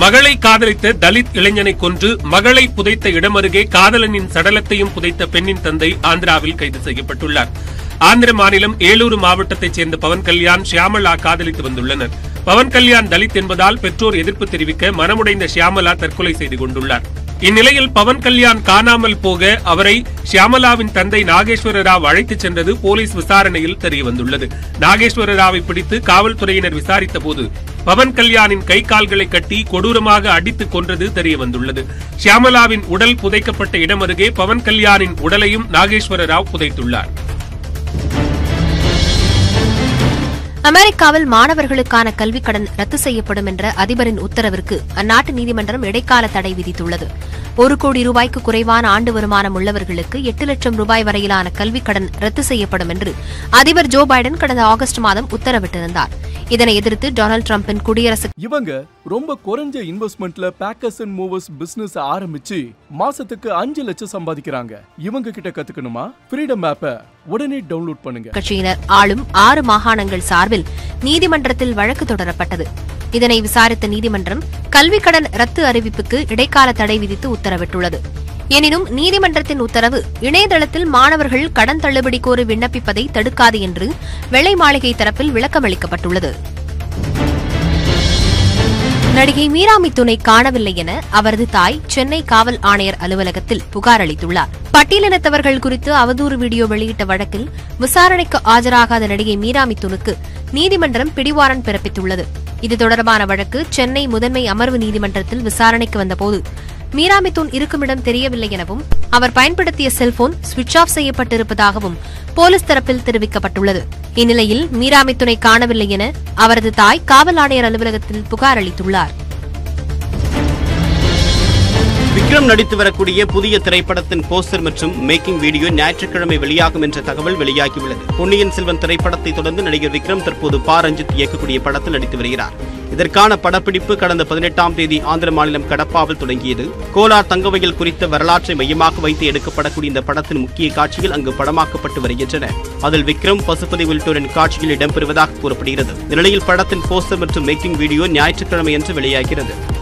மகளை காதலித்த தலித் இளைஞனை கொன்று மகளை புதைத்த இடம் அருகே காதலனின் சடலத்தையும் புதைத்த பெண்ணின் தந்தை ஆந்திராவில் கைது செய்யப்பட்டுள்ளார் ஆந்திர மாநிலம் ஏலூரு மாவட்டத்தைச் சேர்ந்த பவன் கல்யாண் ஷியாமலா காதலித்து வந்துள்ளனர் பவன் கல்யாண் தலித் என்பதால் பெற்றோர் எதிர்ப்பு தெரிவிக்க மனமுடைந்த ஷியாமலா தற்கொலை செய்து கொண்டுள்ளார் இந்நிலையில் பவன் கல்யாண் காணாமல் போக அவரை ஷியாமலாவின் தந்தை நாகேஸ்வர ராவ் அழைத்துச் சென்றது போலீஸ் விசாரணையில் தெரியவந்துள்ளது நாகேஸ்வர ராவை பிடித்து காவல்துறையினர் விசாரித்த போது பவன் கல்யாணின் கை கால்களை கட்டி கொடூரமாக அடித்துக் கொன்றது தெரியவந்துள்ளது ஷியாமலாவின் உடல் புதைக்கப்பட்ட இடம் அருகே பவன் கல்யாணின் உடலையும் நாகேஸ்வர ராவ் புதைத்துள்ளார் அமெரிக்காவில் மாணவர்களுக்கான கல்விக் கடன் ரத்து செய்யப்படும் என்ற அதிபரின் உத்தரவிற்கு அந்நாட்டு நீதிமன்றம் இடைக்கால தடை விதித்துள்ளது ஒரு கோடி ரூபாய்க்கு குறைவான ஆண்டு வருமானம் உள்ளவர்களுக்கு எட்டு லட்சம் ரூபாய் வரையிலான கல்விக் கடன் ரத்து செய்யப்படும் என்று அதிபர் ஜோ பைடன் கடந்த ஆகஸ்ட் மாதம் உத்தரவிட்டிருந்தார் இதனை எதிர்த்து டொனால்டு டிரம்பின் குடியரசுக் இவங்க ரொம்ப குறைஞ்ச இன்வெஸ்ட்மெண்ட்ல பேக்கர்ஸ் அண்ட் மூவர்ஸ் பிசினஸ் ஆரம்பிச்சு மாசத்துக்கு அஞ்சு லட்சம் சம்பாதிக்கிறாங்க இவங்க கிட்ட கத்துக்கணுமா ஃப்ரீடம் ஆப்பை உடனே டவுன்லோட் பண்ணுங்க கட்சியினர் ஆளும் ஆறு மாகாணங்கள் சார்பில் நீதிமன்றத்தில் வழக்கு தொடரப்பட்டது இதனை விசாரித்த நீதிமன்றம் கல்விக் கடன் ரத்து அறிவிப்புக்கு இடைக்கால தடை விதித்து உத்தரவிட்டுள்ளது எனினும் நீதிமன்றத்தின் உத்தரவு இணையதளத்தில் மாணவர்கள் கடன் தள்ளுபடி கோரி விண்ணப்பிப்பதை தடுக்காது என்று வெள்ளை மாளிகை தரப்பில் விளக்கமளிக்கப்பட்டுள்ளது நடிகை மீரா மிதுனை காணவில்லை என அவரது தாய் சென்னை காவல் ஆணையர் அலுவலகத்தில் புகார் அளித்துள்ளார் பட்டியலினத்தவர்கள் குறித்து அவதூறு வீடியோ வெளியிட்ட வழக்கில் விசாரணைக்கு ஆஜராகாத நடிகை மீரா மிதுனுக்கு நீதிமன்றம் பிடிவாரண்ட் பிறப்பித்துள்ளது இது தொடர்பான வழக்கு சென்னை முதன்மை அமர்வு நீதிமன்றத்தில் விசாரணைக்கு வந்தபோது மீரா மிதுன் இருக்குமிடம் தெரியவில்லை எனவும் அவர் பயன்படுத்திய செல்போன் சுவிட்ச் ஆஃப் செய்யப்பட்டிருப்பதாகவும் போலீஸ் தரப்பில் தெரிவிக்கப்பட்டுள்ளது இந்நிலையில் மீரா மிதுனை காணவில்லை என அவரது தாய் காவல் ஆணையர் அலுவலகத்தில் புகார் அளித்துள்ளார் விக்ரம் நடித்து வரக்கூடிய புதிய திரைப்படத்தின் போஸ்டர் மற்றும் மேக்கிங் வீடியோ ஞாயிற்றுக்கிழமை வெளியாகும் என்ற தகவல் வெளியாகியுள்ளது பொன்னியின் செல்வன் திரைப்படத்தை தொடர்ந்து நடிகர் விக்ரம் தற்போது பா ரஞ்சித் இயக்கக்கூடிய படத்தில் நடித்து வருகிறார் இதற்கான படப்பிடிப்பு கடந்த பதினெட்டாம் தேதி ஆந்திர மாநிலம் கடப்பாவில் தொடங்கியது கோலார் தங்கவயல் குறித்த வரலாற்றை மையமாக வைத்து எடுக்கப்படக்கூடிய இந்த படத்தின் முக்கிய காட்சிகள் அங்கு படமாக்கப்பட்டு வருகின்றன அதில் விக்ரம் பசுபதி உள்ளிட்டோரின் காட்சியில் இடம்பெறுவதாக கூறப்படுகிறது இந்த நிலையில் படத்தின் போஸ்டர் மற்றும் மேக்கிங் வீடியோ ஞாயிற்றுக்கிழமை அன்று வெளியாகிறது